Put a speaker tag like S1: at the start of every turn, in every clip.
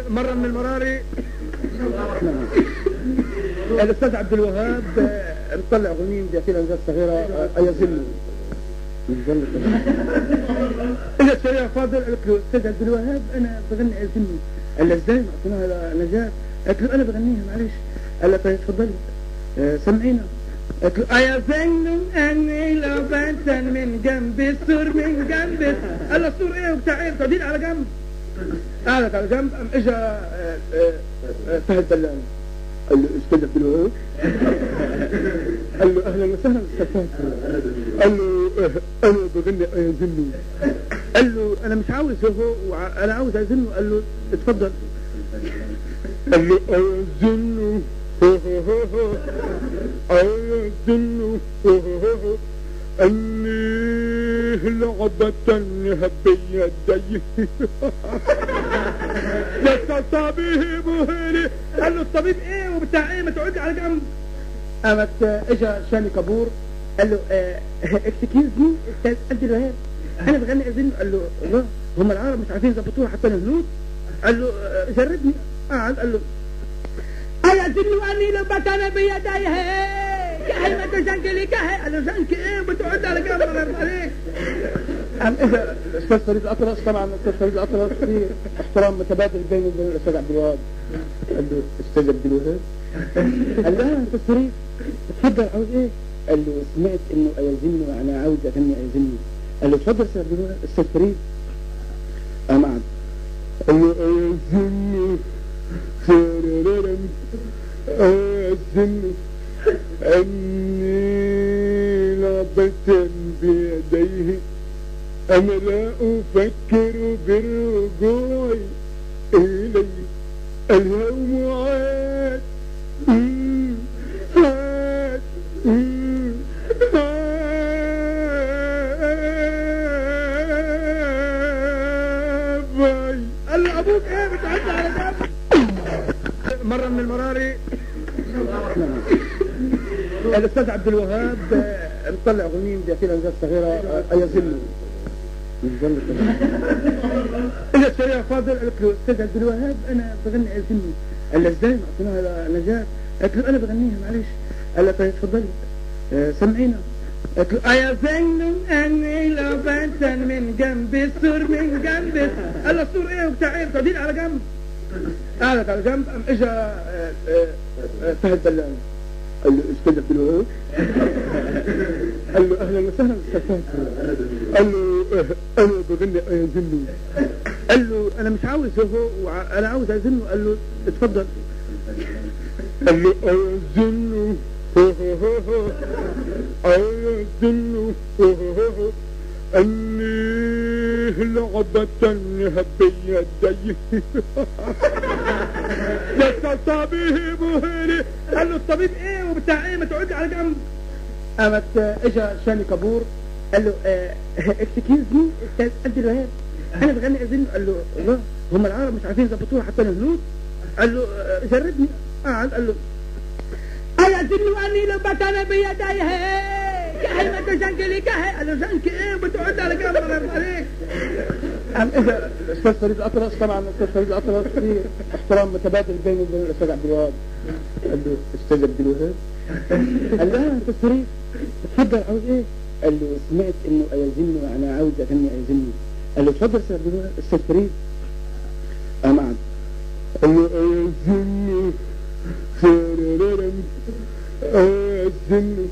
S1: مرة من المراري الأستاذ عبد الوهاب آه، مطلع أغنية بدي فيها أنجاز صغيرة آه، أيظل إذا الشريعة فاضل قالت له أستاذ عبد الوهاب أنا بغني أيظل قال له إزاي ما أعطيناها لنجاة قالت له أنا بغنيها معلش قال له طيب تفضلي آه، سمعينا قالت له أيظن أني لو بنسن من جنب السور من جنب قال له السور إيه وبتاع إيه بتقعدين على جنب قعدت على جنب قام اجى آه، آه، آه، فهد دلال قال له استاذ عبد الوهاب قال له اهلا وسهلا استاذ فهد قال له آه، انا بغني ايزنو قال له انا مش عاوز هو وع- انا عاوز ايزنو قال له اتفضل قال له ايزنو ايزنو أني لعبة بيدي للطبيب هيري قال له الطبيب ايه وبتاع ايه ما تقعدي على جنب قامت اجى شاني كابور قال له اكسكيوز مي استاذ عبد الوهاب انا بغني اذن قال له الله هم العرب مش عارفين يظبطوها حتى الهنود قال له آه، جربني قعد قال له أيظن أني لو بطن بيديه كهي ما تشنك لي كهي قال له شنك ايه بتقعد على جنب الله يرضى عليك أم إذا الأستاذ فريد الأطرس طبعا الأستاذ فريد الأطرس في احترام متبادل بينه وبين الأستاذ عبد الوهاب قال له أستاذ عبد الوهاب قال له أنت فريد اتفضل عاوز إيه؟ قال له سمعت إنه أيزني وأنا عاوز أغني أيزني قال له اتفضل أستاذ عبد الوهاب أستاذ فريد قام قعد قال له أيزني سرررم أيزني أني لعبة بيديه أنا لا أفكر بالرجوع إلي اليوم عاد مم، عاد مم، عاد. باي. قال له أبوك إيه بتعدي على جنب مرة من المراري الأستاذ عبد الوهاب آه، مطلع أغنية بدي فيها أنجاز صغيرة آه، أيظل إذا الشريعة فاضل قالت له أستاذ عبد الوهاب أنا بغني أيظل قال له إزاي ما أعطيناها لنجاة قالت له أنا بغنيها معلش قال له طيب تفضلي آه، سمعينا قالت له أيظن أني لو بنسن من جنب السور من جنب قال له السور إيه وبتاع إيه بتقعدين على جنب قعدت على جنب قام اجى آه، آه، آه، فهد دلال قال له استاذ عبد الوهاب قال له اهلا وسهلا استاذ فهد قال له آه، انا بغني ايزنو قال له انا مش عاوز هو وع- انا عاوز ايزنو قال له اتفضل قال له ايزنو ايزنو أني لعبة بيدي للطبيب هيري قال له الطبيب ايه وبتاع ايه ما تقعدي على جنب قامت اجى شاني كابور قال له اكسكيوز مي استاذ عبد الوهاب انا بغني اذن قال له الله هم العرب مش عارفين يظبطوها حتى الهنود قال له آه، جربني قعد قال له أيظن أني لو بطن بيديه كهي ما تشنك لي كهي قال له شنك ايه بتقعد على جنب الله يرضى عليك أم إذا الأستاذ فريد الأطرس طبعا الأستاذ فريد الأطرس في احترام متبادل بينه وبين الأستاذ عبد الوهاب قال له أستاذ عبد الوهاب قال له أنت فريد اتفضل عاوز إيه؟ قال له سمعت إنه أيزني وأنا عاوز أغني أيزني قال له اتفضل أستاذ عبد الوهاب أستاذ فريد قام قعد قال له أيزني سرررم أيزني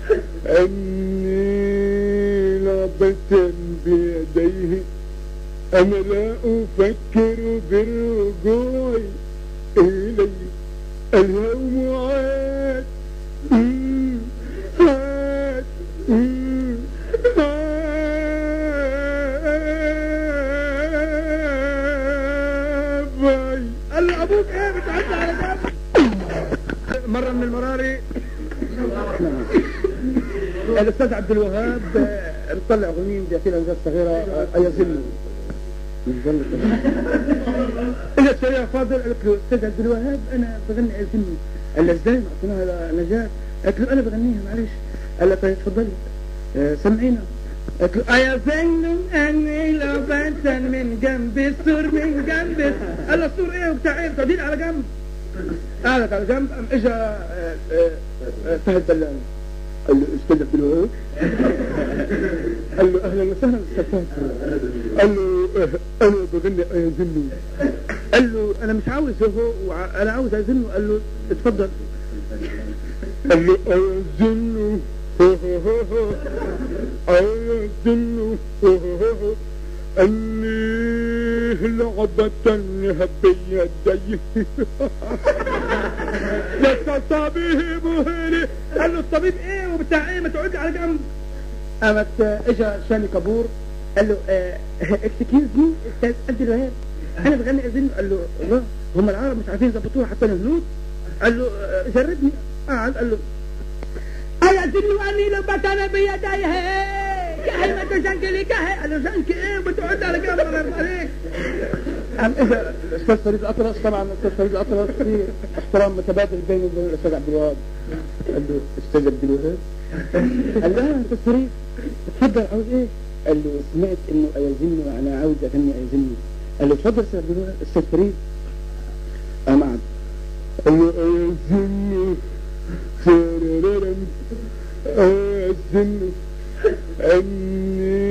S1: أني لعبة بيديه أنا لا أفكر بالرجوع إلي اليوم عاد مم، عاد مم، عاد. باي. قال له أبوك إيه بتعدي على جنب مرة من المراري الأستاذ عبد الوهاب آه، مطلع أغنية بدي فيها أنجاز صغيرة آه، أيظل إذا الشريعة فاضل قالت له أستاذ عبد الوهاب أنا بغني أيظل قال له إزاي ما أعطيناها لنجاة قالت له أنا بغنيها معلش قال له طيب تفضلي آه، سمعينا قالت له أيظن أني لو بنسى من جنب السور من جنب قال له السور إيه وبتاع إيه بتقعدين على جنب قعدت على جنب قام إجا آه، آه، آه، فهد دلال قال له استاذ عبد الوهاب قال له اهلا وسهلا استاذ فهد قال له آه، انا بغني ايظن قال له انا مش عاوز هو وع- انا عاوز ايظن قال له اتفضل قال له ايظن أيظن أني لعبة بيدي لست طبيب هيري قال له الطبيب ايه وبتاع ايه ما تقعدي على جنب قامت اجا شامي كابور قال له اكسكيوز مي استاذ عبد الوهاب انا بغني اذن قال له الله هم العرب مش عارفين يظبطوها حتى الهنود قال له آه، جربني قعد قال له أيظن أني لو بطل بيديه كهي ما تشنكلي كهي قال له شنك إيه بتقعد على جنب الله يرضى عليك أم إذا الأستاذ فريد الأطرس طبعا الأستاذ فريد الأطرس في احترام متبادل بينه وبين الأستاذ عبد الوهاب قال له أستاذ عبد الوهاب قال له آه، أستاذ فريد اتفضل عاوز إيه؟ قال له سمعت إنه أيظن وأنا عاوز أغني أيظن قال له اتفضل أستاذ عبد الوهاب أستاذ فريد قام قعد قال له أيظن سرررم أظن أني